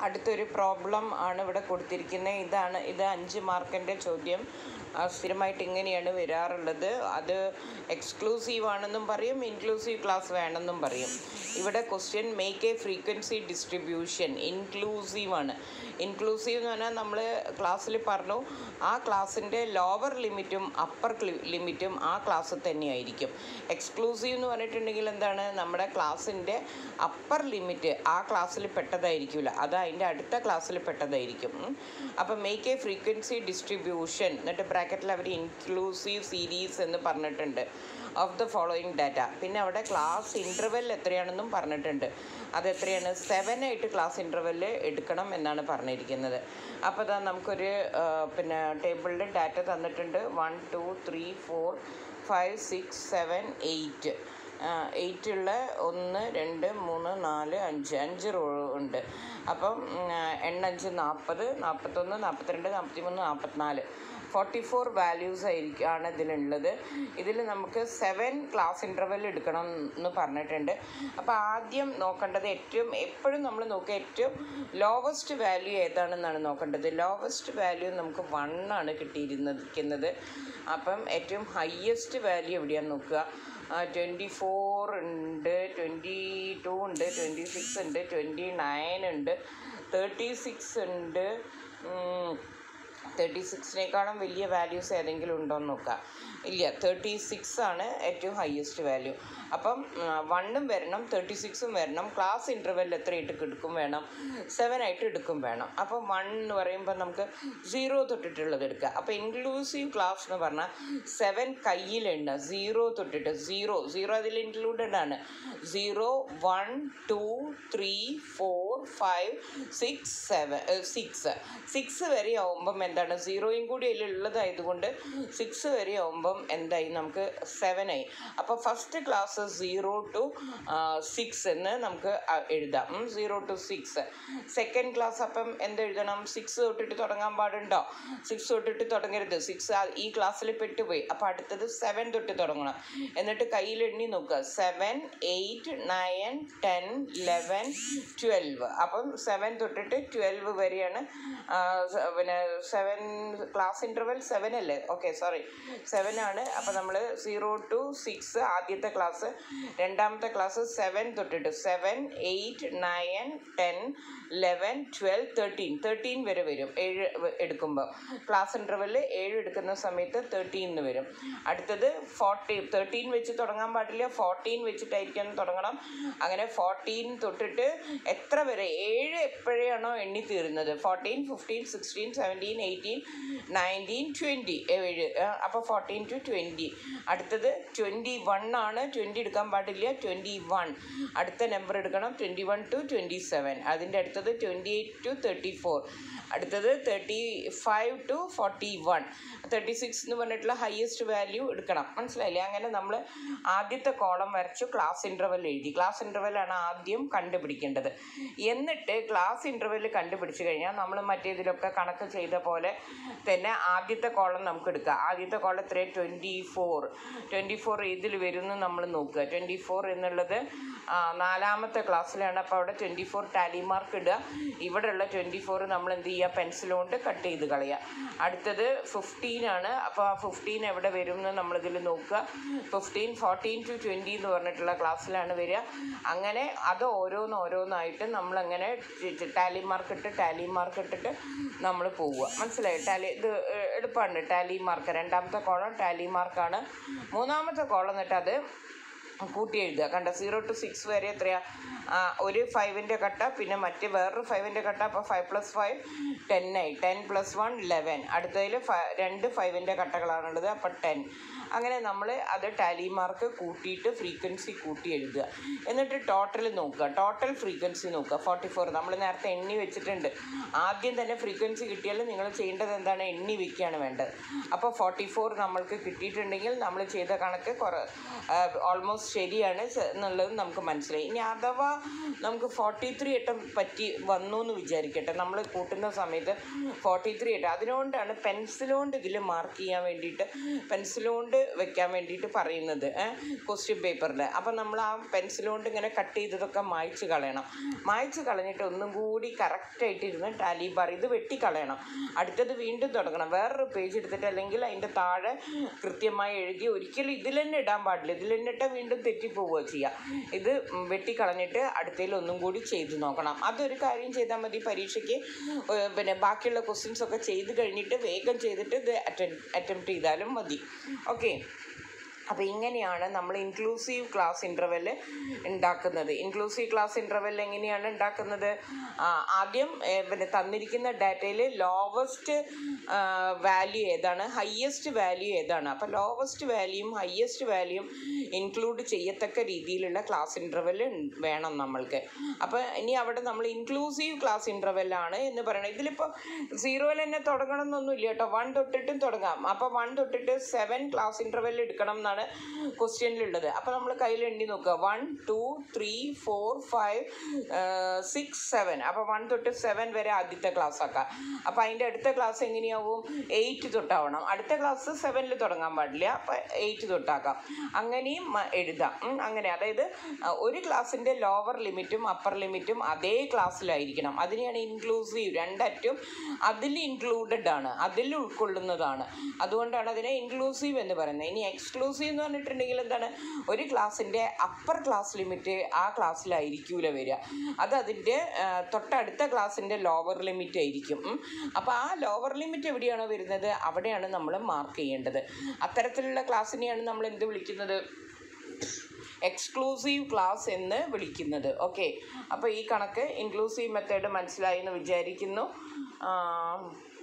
അടുത്തൊരു പ്രോബ്ലം ആണ് ഇവിടെ കൊടുത്തിരിക്കുന്നത് ഇതാണ് ഇത് അഞ്ച് മാർക്കിൻ്റെ ചോദ്യം ആ, സ്ഥിരമായിട്ട് ഇങ്ങനെയാണ് വരാറുള്ളത് അത് എക്സ്ക്ലൂസീവ് ആണെന്നും പറയും ഇൻക്ലൂസീവ് ക്ലാസ് വേണമെന്നും പറയും ഇവിടെ question make a frequency distribution inclusive ആണ് ഇൻക്ലൂസീവ് എന്ന് പറഞ്ഞാൽ നമ്മൾ ക്ലാസ്സിൽ പറഞ്ഞു ആ ക്ലാസ്സിൻ്റെ ലോവർ ലിമിറ്റും അപ്പർ ലിമിറ്റും ആ ക്ലാസ് തന്നെയായിരിക്കും എക്സ്ക്ലൂസീവ് എന്ന് പറഞ്ഞിട്ടുണ്ടെങ്കിൽ എന്താണ് നമ്മുടെ ക്ലാസ്സിൻ്റെ അപ്പർ ലിമിറ്റ് ആ ക്ലാസ്സിൽ പെട്ടതായിരിക്കില്ല അത് അതിൻ്റെ അടുത്ത ക്ലാസ്സിൽ പെട്ടതായിരിക്കും ഉം. അപ്പം മേക്ക് എ ഫ്രീക്വൻസി ഡിസ്ട്രിബ്യൂഷൻ എന്നിട്ട് ബ്രാക്കറ്റിൽ അവർ ഇൻക്ലൂസീവ് സീരീസ് എന്ന് പറഞ്ഞിട്ടുണ്ട് ഓഫ് ദ ഫോളോയിങ് ഡാറ്റ പിന്നെ അവിടെ ക്ലാസ് ഇൻ്റർവെൽ എത്രയാണെന്നും പറഞ്ഞിട്ടുണ്ട് അത് എത്രയാണ് സെവൻ ആയിട്ട് ക്ലാസ് ഇൻ്റർവെല് എടുക്കണം എന്നാണ് പറഞ്ഞിരിക്കുന്നത് അപ്പോൾ അതാ നമുക്കൊരു ആ, പിന്നെ ടേബിളിൽ ഡാറ്റ തന്നിട്ടുണ്ട് one two three four five six seven eight എയ്റ്റുള്ള ഒന്ന് രണ്ട് മൂന്ന് നാല് അഞ്ച് അഞ്ച് റോ ഉണ്ട് അപ്പം ഉം, എണ്ണഞ്ച് നാൽപ്പത് നാൽപ്പത്തൊന്ന് നാൽപ്പത്തിരണ്ട് നാൽപ്പത്തിമൂന്ന് നാൽപ്പത്തിനാല് ഫോർട്ടി ഫോർ വാല്യൂസ് ആയിരിക്കും ആണ് ഇതിലുള്ളത് ഇതിൽ നമുക്ക് സെവൻ ക്ലാസ് ഇൻ്റർവെൽ എടുക്കണം എന്ന് പറഞ്ഞിട്ടുണ്ട് അപ്പോൾ ആദ്യം നോക്കേണ്ടത് ഏറ്റവും എപ്പോഴും നമ്മൾ നോക്കുക ഏറ്റവും ലോവസ്റ്റ് വാല്യൂ ഏതാണെന്നാണ് നോക്കേണ്ടത് ലോവസ്റ്റ് വാല്യൂ നമുക്ക് വൺ ആണ് കിട്ടിയിരുന്നിരിക്കുന്നത് അപ്പം ഏറ്റവും ഹയസ്റ്റ് വാല്യൂ എവിടെയാണെന്ന് നോക്കുക ട്വൻറ്റി ഫോർ ഉണ്ട് ട്വൻറ്റി ടു ഉണ്ട് ട്വൻറ്റി സിക്സ് ഉണ്ട് ട്വൻറ്റി നയൻ ഉണ്ട് തേർട്ടി സിക്സ് ഉണ്ട് തേർട്ടി സിക്സിനേക്കാളും വലിയ വാല്യൂസ് ഏതെങ്കിലും ഉണ്ടോ എന്ന് നോക്കാം ഇല്ല തേർട്ടി സിക്സ് ആണ് ഏറ്റവും ഹയസ്റ്റ് വാല്യൂ അപ്പം വണ്ണും വരണം തേർട്ടി സിക്സും വരണം ക്ലാസ് ഇൻ്റർവെൽ എത്രയായിട്ട് എടുക്കും വേണം സെവൻ ആയിട്ട് എടുക്കും വേണം അപ്പം വൺ എന്ന് പറയുമ്പോൾ നമുക്ക് സീറോ തൊട്ടിട്ടുള്ളത് എടുക്കുക അപ്പോൾ ഇൻക്ലൂസീവ് ക്ലാസ് എന്ന് പറഞ്ഞാൽ സെവൻ കയ്യിലുണ്ട് സീറോ തൊട്ടിട്ട് സീറോ സീറോ അതിൽ ഇൻക്ലൂഡഡ് ആണ് zero one two three four five six seven six six വരെ ആവുമ്പം എന്താണ് സീറോയും കൂടി അതിലുള്ളതായതുകൊണ്ട് സിക്സ് വരെ ആവുമ്പം എന്തായി നമുക്ക് സെവൻ ആയി അപ്പോൾ first class zero two six എന്ന് നമുക്ക് അ- എഴുതാം zero two six second class അപ്പം എന്തെഴുതണം സിക്സ് തൊട്ടിട്ട് തുടങ്ങാൻ പാടുണ്ടോ സിക്സ് തൊട്ടിട്ട് തുടങ്ങരുത് സിക്സ് ഈ ക്ലാസ്സിൽ പെട്ടുപോയി അപ്പോൾ അടുത്തത് സെവൻ തൊട്ട് തുടങ്ങണം എന്നിട്ട് കയ്യിൽ എണ്ണി നോക്കുക seven eight nine ten eleven twelve അപ്പം സെവൻ തൊട്ടിട്ട് ട്വൽവ് വരെയാണ് ആ, സ- പിന്നെ സെവൻ ക്ലാസ് ഇൻ്റർവെൽ സെവൻ അല്ലേ ഓക്കെ സോറി സെവൻ ആണ് അപ്പോൾ നമ്മൾ സീറോ ടു സിക്സ് ആദ്യത്തെ ക്ലാസ് രണ്ടാമത്തെ ക്ലാസ് സെവൻ തൊട്ടിട്ട് seven eight nine ten eleven twelve thirteen thirteen വരെ വരും ഏഴ് വ- എടുക്കുമ്പോൾ ക്ലാസ് ഇൻ്റർവെൽ ഏഴ് എടുക്കുന്ന സമയത്ത് തേർട്ടീൻ എന്ന് വരും അടുത്തത് ഫോർട്ടി തേർട്ടീൻ വെച്ച് തുടങ്ങാൻ പാടില്ല ഫോർട്ടീൻ വെച്ചിട്ടായിരിക്കണം തുടങ്ങണം അങ്ങനെ ഫോർട്ടീൻ തൊട്ടിട്ട് എത്ര വരെ ഏഴ് എപ്പോഴാണോ എണ്ണി തീരുന്നത് fourteen fifteen sixteen seventeen eighteen nineteen twenty ഏഴ് അപ്പോൾ ഫോർട്ടീൻ ടു ട്വൻറ്റി അടുത്തത് ട്വൻറ്റി വൺ ആണ് ട്വൻറ്റി എടുക്കാൻ പാടില്ല ട്വൻറ്റി വൺ അടുത്ത നമ്പർ എടുക്കണം twenty one to twenty seven അതിൻ്റെ അടുത്തത് twenty eight to thirty four അടുത്തത് thirty five to forty one thirty six എന്ന് പറഞ്ഞിട്ടുള്ള ഹയസ്റ്റ് വാല്യൂ എടുക്കണം മനസ്സിലായില്ലേ അങ്ങനെ നമ്മൾ ആദ്യത്തെ കോളം വരച്ചു ക്ലാസ് ഇൻ്റർവെൽ എഴുതി ക്ലാസ് ഇൻ്റർവെല്ലാണ് ആദ്യം കണ്ടുപിടിക്കേണ്ടത് എന്നിട്ട് ക്ലാസ് ഇൻ്റർവെൽ കണ്ടുപിടിച്ച് കഴിഞ്ഞാൽ നമ്മൾ മറ്റേതിലൊക്കെ കണക്ക് ചെയ്ത പോലെ തന്നെ ആദ്യത്തെ കോളം നമുക്ക് എടുക്കാം ആദ്യത്തെ കോളം എത്രയാണ് ട്വൻറ്റി ഫോർ ട്വൻറ്റി ഫോർ ഇതിൽ വരുന്നു നമ്മൾ നോക്കുക ട്വൻറ്റി ഫോർ എന്നുള്ളത് ആ, നാലാമത്തെ ക്ലാസ്സിലാണ് അപ്പോൾ അവിടെ ട്വൻറ്റി ഫോർ ടാലി മാർക്ക് ഇടുക ഇവിടെയുള്ള ട്വൻറ്റി ഫോർ നമ്മൾ എന്ത് ചെയ്യുക പെൻസിൽ കൊണ്ട് കട്ട് ചെയ്ത് കളയുക അടുത്തത് ഫിഫ്റ്റീൻ ആണ് അപ്പോൾ ആ ഫിഫ്റ്റീൻ എവിടെ വരും എന്ന് നമ്മളിതിൽ നോക്കുക ഫിഫ്റ്റീൻ ഫോർട്ടീൻ ടു ട്വൻറ്റി എന്ന് പറഞ്ഞിട്ടുള്ള ക്ലാസ്സിലാണ് വരിക അങ്ങനെ അത് ഓരോന്ന് ഓരോന്നായിട്ട് നമ്മളങ്ങനെ ടാലി മാർക്ക് ഇട്ട് ടാലി മാർക്ക് ഇട്ടിട്ട് നമ്മൾ പോവുക മനസ്സിലായി ടാലി ഇത് എ- എളുപ്പമാണ് ടാലി മാർക്ക് രണ്ടാമത്തെ കോളം ടാലി മാർക്കാണ് മൂന്നാമത്തെ കോളം എന്നിട്ട് അത് കൂട്ടി എഴുതുക കണ്ട സീറോ ടു സിക്സ് വരെ എത്രയാ ആ, ഒരു ഫൈവിൻ്റെ കട്ട പിന്നെ മറ്റ് വേറൊരു ഫൈവിൻ്റെ കട്ട അപ്പോൾ ഫൈവ് പ്ലസ് ഫൈവ് ടെൻ ആയി ടെൻ പ്ലസ് വൺ ലെവൻ അടുത്തതിൽ രണ്ട് ഫൈവിൻ്റെ കട്ടകളാണുള്ളത് അപ്പോൾ ടെൻ അങ്ങനെ നമ്മൾ അത് ടാലി മാർക്ക് കൂട്ടിയിട്ട് ഫ്രീക്വൻസി കൂട്ടി എഴുതുക എന്നിട്ട് ടോട്ടൽ നോക്കുക ടോട്ടൽ ഫ്രീക്വൻസി നോക്കുക ഫോർട്ടി ഫോർ നമ്മൾ നേരത്തെ എണ്ണി വെച്ചിട്ടുണ്ട് ആദ്യം തന്നെ ഫ്രീക്വൻസി കിട്ടിയാൽ നിങ്ങൾ ചെയ്യേണ്ടത് എന്താണ് എണ്ണി വെക്കുകയാണ് വേണ്ടത് അപ്പോൾ ഫോർട്ടി ഫോർ നമ്മൾക്ക് കിട്ടിയിട്ടുണ്ടെങ്കിൽ നമ്മൾ ചെയ്ത കണക്ക് കുറ ഓൾമോസ്റ്റ് ശരിയാണ് സ- എന്നുള്ളത് നമുക്ക് മനസ്സിലായി ഇനി അഥവാ നമുക്ക് ഫോർട്ടി ത്രീ എട്ടം പറ്റി വന്നു എന്ന് വിചാരിക്കട്ടെ നമ്മൾ കൂട്ടുന്ന സമയത്ത് ഫോർട്ടി ത്രീ എട്ട് അതിനുകൊണ്ടാണ് പെൻസിൽ കൊണ്ട് ഇതിൽ മാർക്ക് ചെയ്യാൻ വേണ്ടിയിട്ട് പെൻസിൽ കൊണ്ട് വെക്കാൻ വേണ്ടിയിട്ട് പറയുന്നത് ക്വസ്റ്റ്യൻ പേപ്പറിൽ അപ്പം നമ്മൾ ആ പെൻസിൽ കൊണ്ട് ഇങ്ങനെ കട്ട് ചെയ്തതൊക്കെ മായ്ച്ച് കളയണം മായ്ച്ച് കളഞ്ഞിട്ട് ഒന്നും കൂടി കറക്റ്റായിട്ട് ഇരുന്ന് ടാലി ബാർ ഇത് വെട്ടിക്കളയണം അടുത്തത് വീണ്ടും തുടങ്ങണം വേറൊരു പേജ് എടുത്തിട്ട് അല്ലെങ്കിൽ അതിൻ്റെ താഴെ കൃത്യമായി എഴുതി ഒരിക്കലും ഇതിൽ തന്നെ ഇടാൻ പാടില്ല ഇതിൽ തന്നെ ഇട്ടാൽ വീണ്ടും തെറ്റിപ്പോവുക ചെയ്യുക ഇത് ഉം വെട്ടിക്കളഞ്ഞിട്ട് അടുത്തതിൽ ഒന്നും കൂടി ചെയ്ത് നോക്കണം അതൊരു കാര്യം ചെയ്താൽ മതി പരീക്ഷയ്ക്ക് ഏഹ് പിന്നെ ബാക്കിയുള്ള ക്വസ്റ്റ്യൻസ് ഒക്കെ ചെയ്ത് കഴിഞ്ഞിട്ട് വേഗം ചെയ്തിട്ട് ഇത് അറ്റൻഡ് അറ്റംപ്റ്റ് ചെയ്താലും മതി ഓക്കെ അപ്പോൾ ഇങ്ങനെയാണ് നമ്മൾ ഇൻക്ലൂസീവ് ക്ലാസ് ഇൻ്റർവെൽ ഉണ്ടാക്കുന്നത് ഇൻക്ലൂസീവ് ക്ലാസ് ഇൻ്റർവെൽ എങ്ങനെയാണ് ഉണ്ടാക്കുന്നത് ആ, ആദ്യം ഏ, പിന്നെ തന്നിരിക്കുന്ന ഡാറ്റയിൽ ലോവസ്റ്റ് വാല്യൂ ഏതാണ് ഹയ്യസ്റ്റ് വാല്യൂ ഏതാണ് അപ്പോൾ ലോവസ്റ്റ് വാല്യൂയും ഹയ്യസ്റ്റ് വാല്യൂയും ഇൻക്ലൂഡ് ചെയ്യത്തക്ക രീതിയിലുള്ള ക്ലാസ് ഇൻ്റർവെൽ വേണം നമ്മൾക്ക് അപ്പോൾ ഇനി അവിടെ നമ്മൾ ഇൻക്ലൂസീവ് ക്ലാസ് ഇൻ്റർവെല്ലാണ് എന്ന് പറയണം ഇതിലിപ്പോൾ സീറോയിൽ തന്നെ തുടങ്ങണം എന്നൊന്നുമില്ല കേട്ടോ വൺ തൊട്ടിട്ടും തുടങ്ങാം അപ്പോൾ വൺ തൊട്ടിട്ട് സെവൻ ക്ലാസ് ഇൻ്റർവെൽ എടുക്കണം എന്നാണ് ക്വസ്റ്റ്യനിലുള്ളത് അപ്പോൾ നമ്മൾ കയ്യിൽ എണ്ണി നോക്കുക one two three four five six seven അപ്പോൾ വൺ തൊട്ട് സെവൻ വരെ ആദ്യത്തെ ക്ലാസ് ആക്കാം അപ്പോൾ അതിൻ്റെ അടുത്ത ക്ലാസ് എങ്ങനെയാവും എയ്റ്റ് തൊട്ടാവണം അടുത്ത ക്ലാസ് സെവനിൽ തുടങ്ങാൻ പാടില്ല അപ്പോൾ എയ്റ്റ് തൊട്ടാക്കാം അങ്ങനെയും മ- എഴുതാം ഉം, അങ്ങനെ അതായത് ആ, ഒരു ക്ലാസ്സിൻ്റെ ലോവർ ലിമിറ്റും അപ്പർ ലിമിറ്റും അതേ ക്ലാസ്സിലായിരിക്കണം അതിനെയാണ് ഇൻക്ലൂസീവ് രണ്ടറ്റും അതിൽ ഇൻക്ലൂഡഡ് ആണ് അതിൽ ഉൾക്കൊള്ളുന്നതാണ് അതുകൊണ്ടാണ് അതിനെ ഇൻക്ലൂസീവ് എന്ന് പറയുന്നത് ഇനി എക്സ്ക്ലൂസീവ് എന്ന് പറഞ്ഞിട്ടുണ്ടെങ്കിൽ എന്താണ് ഒരു ക്ലാസ്സിൻ്റെ അപ്പർ ക്ലാസ് ലിമിറ്റ് ആ ക്ലാസ്സിലായിരിക്കൂല വരിക അത് അതിൻ്റെ ആ, തൊട്ടടുത്ത ക്ലാസ്സിൻ്റെ ലോവർ ലിമിറ്റ് ആയിരിക്കും അപ്പോൾ ആ ലോവർ ലിമിറ്റ് എവിടെയാണോ വരുന്നത് അവിടെയാണ് നമ്മൾ മാർക്ക് ചെയ്യേണ്ടത് അത്തരത്തിലുള്ള ക്ലാസ്സിനെയാണ് നമ്മൾ എന്ത് വിളിക്കുന്നത് എക്സ്ക്ലൂസീവ് ക്ലാസ് എന്ന് വിളിക്കുന്നത് ഓക്കെ അപ്പോൾ ഈ കണക്ക് ഇൻക്ലൂസീവ് മെത്തേഡ് മനസ്സിലായി എന്ന് വിചാരിക്കുന്നു ആ,